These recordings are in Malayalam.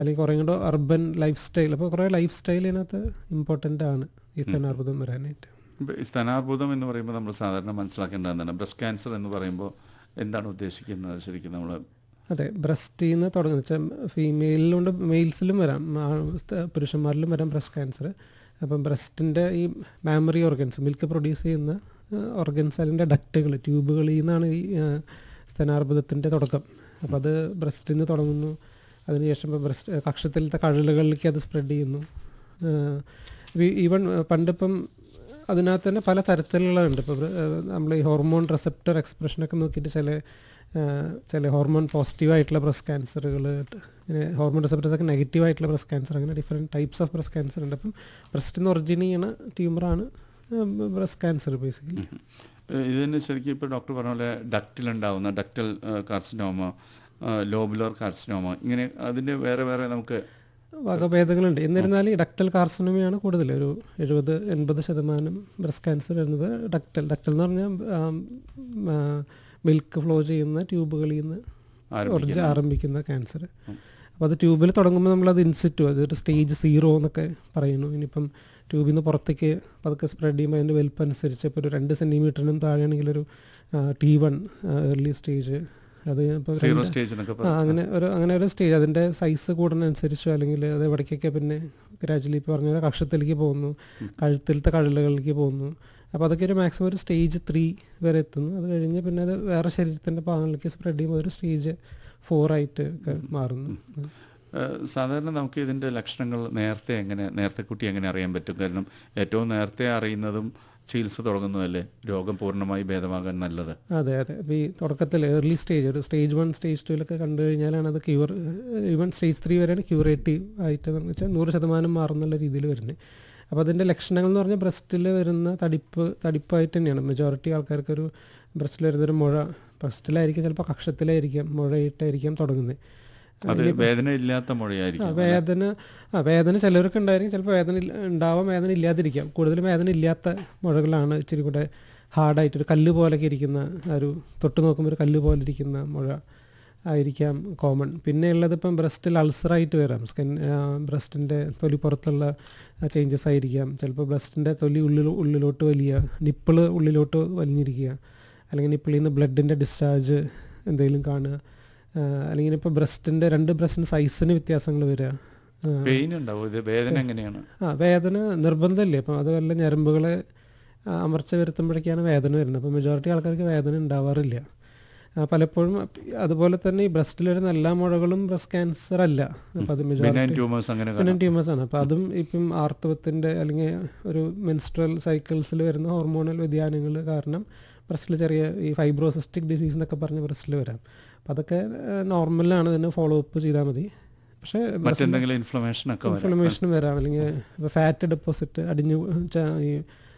അല്ലെങ്കിൽ കുറേ കൂടെ അർബൻ ലൈഫ് സ്റ്റൈൽ അപ്പോൾ കുറേ ലൈഫ് സ്റ്റൈൽ ഇതിനകത്ത് ഇമ്പോർട്ടൻ്റ് ആണ് ഈ സ്ഥാനാർബുദം വരാനായിട്ട് ഇപ്പൊ ഈ സ്ഥാനാർബുദം എന്ന് പറയുമ്പോൾ നമ്മൾ സാധാരണ മനസ്സിലാക്കേണ്ടത് എന്താണ് ബ്രസ്റ്റ് ക്യാൻസർ എന്ന് പറയുമ്പോൾ എന്താണ് ഉദ്ദേശിക്കുന്നത് ശരിക്കും നമ്മൾ അതെ ബ്രസ്റ്റിൽ നിന്ന് തുടങ്ങുന്ന വെച്ചാൽ ഫീമെയിലുണ്ട് മെയിൽസിലും വരാം ആ, സ്ത- പുരുഷന്മാരിലും വരാം ബ്രസ്റ്റ് ക്യാൻസർ അപ്പം ബ്രസ്റ്റിൻ്റെ ഈ മാമറി ഓർഗൻസ് മിൽക്ക് പ്രൊഡ്യൂസ് ചെയ്യുന്ന ഓർഗൻസ് അതിൻ്റെ ഡക്റ്റുകൾ ട്യൂബുകളിൽ നിന്നാണ് ഈ ആ, സ്തനാർബുദത്തിൻ്റെ തുടക്കം അപ്പോൾ അത് ബ്രസ്റ്റിൽ നിന്ന് തുടങ്ങുന്നു അതിനുശേഷം ഇപ്പോൾ ബ്രസ്റ്റ് കക്ഷത്തിലത്തെ കഴലുകളിലേക്ക് അത് സ്പ്രെഡ് ചെയ്യുന്നു ഈവൺ പണ്ടിപ്പം അതിനകത്ത് തന്നെ പല തരത്തിലുള്ളതുണ്ട് ഇപ്പോൾ നമ്മൾ ഈ ഹോർമോൺ റിസപ്റ്റർ എക്സ്പ്രഷനൊക്കെ നോക്കിയിട്ട് ചില ആ, ചില ഹോർമോൺ പോസിറ്റീവ് ആയിട്ടുള്ള ബ്രസ്റ്റ് ക്യാൻസറുകൾ ഇങ്ങനെ ഹോർമോൺ റിസപ്റ്റേഴ്സ് ഒക്കെ നെഗറ്റീവ് ആയിട്ടുള്ള ബ്രസ്റ്റ് ക്യാൻസർ അങ്ങനെ different types of breast cancer ഉണ്ട് അപ്പം ബ്രസ്റ്റിൽ നിന്ന് ഒറിജിൻ ചെയ്യണ ട്യൂമറാണ് ബ്രസ്റ്റ് ക്യാൻസർ ബേസിക്കലി ഇത് തന്നെ ശരിക്കും ഇപ്പോൾ ഡോക്ടർ പറഞ്ഞ പോലെ ഡക്റ്റിലുണ്ടാവുന്ന ഡക്റ്റൽ കാർസിനോമ ലോബുലർ കാർസിനോമ ഇങ്ങനെ അതിൻ്റെ വേറെ വേറെ നമുക്ക് വകഭേദങ്ങളുണ്ട് എന്നിരുന്നാലും ഈ ഡക്ടൽ കാർസിനോമയാണ് കൂടുതൽ ഒരു എഴുപത് എൺപത് ശതമാനം ബ്രസ്റ്റ് ക്യാൻസർ വരുന്നത് ഡക്ടൽ ഡക്ടൽ എന്ന് പറഞ്ഞാൽ മിൽക്ക് ഫ്ലോ ചെയ്യുന്ന ട്യൂബുകളിൽ നിന്ന് ഒറിജിൻ ആരംഭിക്കുന്ന ക്യാൻസർ അപ്പോൾ അത് ട്യൂബിൽ തുടങ്ങുമ്പോൾ നമ്മളത് ഇൻസിറ്റു അതൊരു സ്റ്റേജ് സീറോ എന്നൊക്കെ പറയുന്നു ഇനിയിപ്പം ട്യൂബിൽ നിന്ന് പുറത്തേക്ക് പതുക്കെ സ്പ്രെഡ് ചെയ്യുമ്പോൾ അതിൻ്റെ വലിപ്പം അനുസരിച്ച് ഇപ്പോൾ ഒരു രണ്ട് സെൻറ്റിമീറ്ററിനും താഴെയാണെങ്കിൽ ഒരു ടി വൺ ഏർലി സ്റ്റേജ് അത് ഇപ്പോൾ സീറോ സ്റ്റേജ് എന്നൊക്കെ ആ പറയും അങ്ങനെ ഒരു അങ്ങനെ ഒരു സ്റ്റേജ് അതിൻ്റെ സൈസ് കൂടുന്നതനുസരിച്ചോ അല്ലെങ്കിൽ അത് എവിടേക്കൊക്കെ പിന്നെ ഗ്രാജുവലി ഇപ്പോൾ പറഞ്ഞ പോലെ കക്ഷത്തിലേക്ക് പോകുന്നു കഴുത്തിലത്തെ കഴലുകളിലേക്ക് പോകുന്നു അപ്പോൾ അതൊക്കെ ഒരു മാക്സിമം ഒരു സ്റ്റേജ് ത്രീ വരെ എത്തുന്നു അത് കഴിഞ്ഞ് പിന്നെ അത് വേറെ ശരീരത്തിൻ്റെ ഭാഗങ്ങളിലേക്ക് സ്പ്രെഡ് ചെയ്യുമ്പോൾ ഒരു സ്റ്റേജ് ഫോർ ആയിട്ട് ഒക്കെ മാറുന്നു ഏഹ് സാധാരണ നമുക്ക് ഇതിൻ്റെ ലക്ഷണങ്ങൾ നേരത്തെ എങ്ങനെ നേരത്തെ കുട്ടി എങ്ങനെ അറിയാൻ പറ്റും കാരണം ഏറ്റവും നേരത്തെ അറിയുന്നതും ചികിത്സ തുടങ്ങുന്നതല്ലേ രോഗം പൂർണ്ണമായി ഭേദമാകാൻ നല്ലത് അതെ അതെ അപ്പോൾ ഈ തുടക്കത്തിൽ ഏർലി സ്റ്റേജ് ഒരു സ്റ്റേജ് വൺ സ്റ്റേജ് ടുവിലൊക്കെ കണ്ടു കഴിഞ്ഞാലാണ് അത് ക്യൂർ ഈവൻ സ്റ്റേജ് ത്രീ വരെയാണ് ക്യൂറേറ്റീവ് ആയിട്ട് എന്ന് വെച്ചാൽ നൂറ് ശതമാനം മാറുന്നുള്ള രീതിയിൽ വരുന്നത് അപ്പോൾ അതിൻ്റെ ലക്ഷണങ്ങൾ എന്ന് പറഞ്ഞാൽ ബ്രസ്റ്റിൽ വരുന്ന തടിപ്പ് തടിപ്പായിട്ട് തന്നെയാണ് മെജോറിറ്റി ആൾക്കാർക്കൊരു ബ്രസ്റ്റിൽ വരുന്നൊരു മുഴ ബ്രസ്റ്റിലായിരിക്കും ചിലപ്പോൾ കക്ഷത്തിലായിരിക്കാം മുഴയിട്ടായിരിക്കാം തുടങ്ങുന്നത് അത് വേദന ഇല്ലാത്ത ആ, മുഴയായിരിക്കും വേദന ആ വേദന ചിലർക്ക് ഉണ്ടായിരിക്കും ചിലപ്പോൾ വേദന ഇല്ല- ഉണ്ടാവാം വേദന ഇല്ലാതിരിക്കാം കൂടുതലും വേദന ഇല്ലാത്ത മുഴകളാണ് ഇച്ചിരി കൂടെ ഹാർഡായിട്ട് ഒരു കല്ല് പോലൊക്കെ ഇരിക്കുന്ന ആ ഒരു തൊട്ട് നോക്കുമ്പോൾ ഒരു കല്ല് പോലെ ഇരിക്കുന്ന മുഴ ആയിരിക്കാം കോമൺ പിന്നെ ഉള്ളത് ഇപ്പം ബ്രസ്റ്റിൽ അൾസറായിട്ട് വരാം സ്കിൻ ബ്രസ്റ്റിൻ്റെ തൊലി പുറത്തുള്ള ചേഞ്ചസ് ആയിരിക്കാം ചിലപ്പോൾ ബ്രസ്റ്റിൻ്റെ തൊലി ഉള്ളിൽ ഉള്ളിലോട്ട് വലിയ നിപ്പിള് ഉള്ളിലോട്ട് വലിഞ്ഞിരിക്കുക അല്ലെങ്കിൽ നിപ്പിളിൽ നിന്ന് ബ്ലഡിൻ്റെ ഡിസ്ചാർജ് എന്തെങ്കിലും കാണുക ആ, അല്ലെങ്കിൽ ഇപ്പോൾ ബ്രസ്റ്റിൻ്റെ രണ്ട് ബ്രസ്റ്റിൻ്റെ സൈസിന് വ്യത്യാസങ്ങൾ വരിക ആ, പെയിൻ ഉണ്ടാവും ഇത് വേദന എങ്ങനെയാണ് ആ വേദന നിർബന്ധമില്ലേ അപ്പം അത് വല്ല ഞരമ്പുകളെ ആ, അമർച്ച വരുത്തുമ്പോഴേക്കാണ് വേദന വരുന്നത് അപ്പോൾ മെജോറിറ്റി ആൾക്കാർക്ക് വേദന ഉണ്ടാവാറില്ല ആ, പലപ്പോഴും അപ്പ- അതുപോലെ തന്നെ ഈ ബ്രസ്റ്റിൽ വരുന്ന എല്ലാ മുഴകളും ബ്രസ്റ്റ് ക്യാൻസർ അല്ല അപ്പോൾ അത് ബിനൈൻ മെജോറിറ്റി ട്യൂമേഴ്സ് അങ്ങനെ പിന്നെ ട്യൂമേഴ്സ് ആണ് അപ്പോൾ അതും ഇപ്പം ആർത്തവത്തിൻ്റെ അല്ലെങ്കിൽ ഒരു മെൻസ്ട്രൽ സൈക്കിൾസിൽ വരുന്ന ഹോർമോണൽ വ്യതിയാനങ്ങൾ കാരണം ബ്രസ്റ്റിൽ ചെറിയ ഈ ഫൈബ്രോസിസ്റ്റിക് ഡിസീസ് എന്നൊക്കെ പറഞ്ഞ് ബ്രസ്റ്റിൽ വരാം അപ്പോൾ അതൊക്കെ നോർമലാണ് ഇതിന് ഫോളോ അപ്പ് ചെയ്താൽ മതി പക്ഷേ മറ്റെന്തെങ്കിലും ഇൻഫ്ലമേഷൻ ഒക്കെ വരാം ഇൻഫ്ലമേഷനും വരാം അല്ലെങ്കിൽ ഇപ്പോൾ ഫാറ്റ് ഡെപ്പോസിറ്റ് അടിഞ്ഞു ച- ഈ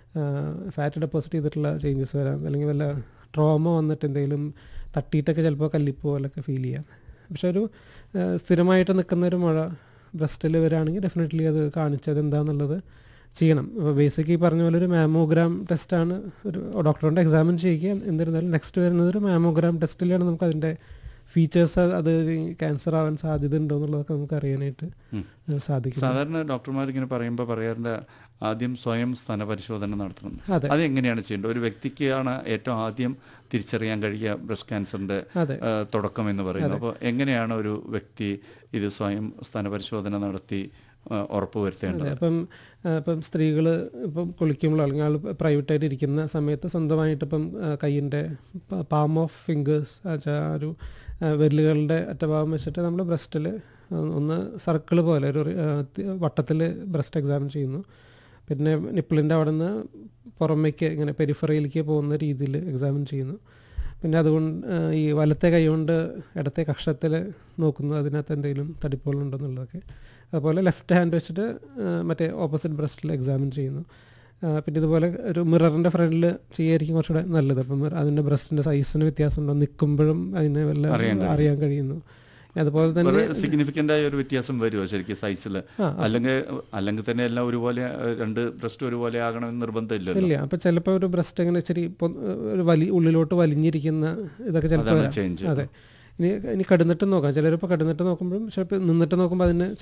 ഫാറ്റ് ഡെപ്പോസിറ്റ് ചെയ്തിട്ടുള്ള ചേഞ്ചസ് വരാം അല്ലെങ്കിൽ വല്ല ട്രോമ വന്നിട്ട് എന്തെങ്കിലും തട്ടിയിട്ടൊക്കെ ചിലപ്പോൾ കല്ലിപ്പ് പോലൊക്കെ ഫീൽ ചെയ്യാം പക്ഷെ ഒരു ആ, സ്ഥിരമായിട്ട് നിൽക്കുന്ന ഒരു മഴ ബ്രസ്റ്റിൽ വരികയാണെങ്കിൽ ഡെഫിനറ്റ്ലി അത് കാണിച്ചത് എന്താണെന്നുള്ളത് ചെയ്യണം അപ്പോൾ ബേസിക് ഈ പറഞ്ഞ പോലെ ഒരു മാമോഗ്രാം ടെസ്റ്റാണ് ഒരു ഡോക്ടറുടെ എക്സാമിൻ ചെയ്യുക എന്നിരുന്നാലും നെക്സ്റ്റ് വരുന്നത് ഒരു മാമോഗ്രാം ടെസ്റ്റിലാണ് നമുക്ക് അതിൻ്റെ ഫീച്ചേഴ്സ് അത് ക്യാൻസർ ആവാൻ സാധ്യത ഉണ്ടോ എന്നുള്ളതൊക്കെ നമുക്ക് അറിയാനായിട്ട് ഉം. സാധിക്കും സാധാരണ ഡോക്ടർമാർ ഇങ്ങനെ പറയുമ്പോൾ പറയാറുണ്ട് ആദ്യം സ്വയം സ്ഥാന പരിശോധന നടത്തണം അതെ. അത് എങ്ങനെയാണ് ചെയ്യേണ്ടത് ഒരു വ്യക്തിക്കാണ് ഏറ്റവും ആദ്യം തിരിച്ചറിയാൻ കഴിയുക ബ്രസ്റ്റ് ക്യാൻസറിന്റെ അതെ ആ, തുടക്കം എന്ന് പറയുന്നത് അപ്പോൾ എങ്ങനെയാണ് ഒരു വ്യക്തി ഇത് സ്വയം സ്ഥാന പരിശോധന നടത്തി ആ, ഉറപ്പുവരുത്തേണ്ടത് അതെ അപ്പം ആ, ഇപ്പം സ്ത്രീകൾ ഇപ്പം കുളിക്കുമ്പോൾ അല്ലെങ്കിൽ ആൾ പ്രൈവറ്റായിട്ട് ഇരിക്കുന്ന സമയത്ത് സ്വന്തമായിട്ട് ഇപ്പം കയ്യിൻ്റെ പാം ഓഫ് ഫിംഗേഴ്സ് ഒരു ആ, വിരലുകളുടെ അറ്റഭാഗം വെച്ചിട്ട് നമ്മൾ ബ്രസ്റ്റിൽ ഒന്ന് സർക്കിൾ പോലെ ഒരു വട്ടത്തിൽ ബ്രസ്റ്റ് എക്സാമിൻ ചെയ്യുന്നു പിന്നെ നിപ്പിളിൻ്റെ അവിടെ നിന്ന് പുറമേക്ക് ഇങ്ങനെ പെരിഫറിയിലേക്ക് പോകുന്ന രീതിയിൽ എക്സാമിൻ ചെയ്യുന്നു പിന്നെ അതുകൊണ്ട് ആ, ഈ വലത്തെ കൈ കൊണ്ട് ഇടത്തെ കക്ഷത്തിൽ നോക്കുന്നു അതിനകത്ത് എന്തെങ്കിലും തടിപ്പുകളുണ്ടെന്നുള്ളതൊക്കെ അതുപോലെ ലെഫ്റ്റ് ഹാൻഡ് വെച്ചിട്ട് ആ, മറ്റേ ഓപ്പോസിറ്റ് ബ്രസ്റ്റിൽ എക്സാമിൻ ചെയ്യുന്നു ആ, പിന്നെ ഇതുപോലെ ഒരു മിററിൻ്റെ ഫ്രണ്ടിൽ ചെയ്യായിരിക്കും കുറച്ചുകൂടെ നല്ലത് അപ്പം മിറ- അതിൻ്റെ ബ്രസ്റ്റിൻ്റെ സൈസിന് വ്യത്യാസം ഉണ്ടോ നിൽക്കുമ്പോഴും അതിനെ വല്ല അറിയാൻ കഴിയും. അറിയാൻ കഴിയുന്നു അതുപോലെ തന്നെ സിഗ്നിഫിക്കൻ്റ് ആയ ഒരു വ്യത്യാസം വരുമോ ശരിക്കും സൈസിൽ ആ, അല്ലെങ്കിൽ അല്ലെങ്കിൽ തന്നെ എല്ലാം ഒരുപോലെ ആ, രണ്ട് ബ്രസ്റ്റ് ഒരുപോലെ ആകണമെന്ന് നിർബന്ധമില്ലല്ലോ ഇല്ല അപ്പം ചിലപ്പോൾ ഒരു ബ്രസ്റ്റ് ഇങ്ങനെ ഇച്ചിരി പൊ- ഒരു വലി ഉള്ളിലോട്ട് വലിഞ്ഞിരിക്കുന്ന ഇതൊക്കെ ചിലപ്പോൾ അതാണ് വരാം. ചേഞ്ച് അതെ ഇനി ഇനി കടന്നിട്ട് നോക്കാം ചിലരിപ്പോൾ കടന്നിട്ട് നോക്കുമ്പോഴും ചിലപ്പോൾ നിന്നിട്ട് നോക്കുമ്പോൾ അതിന്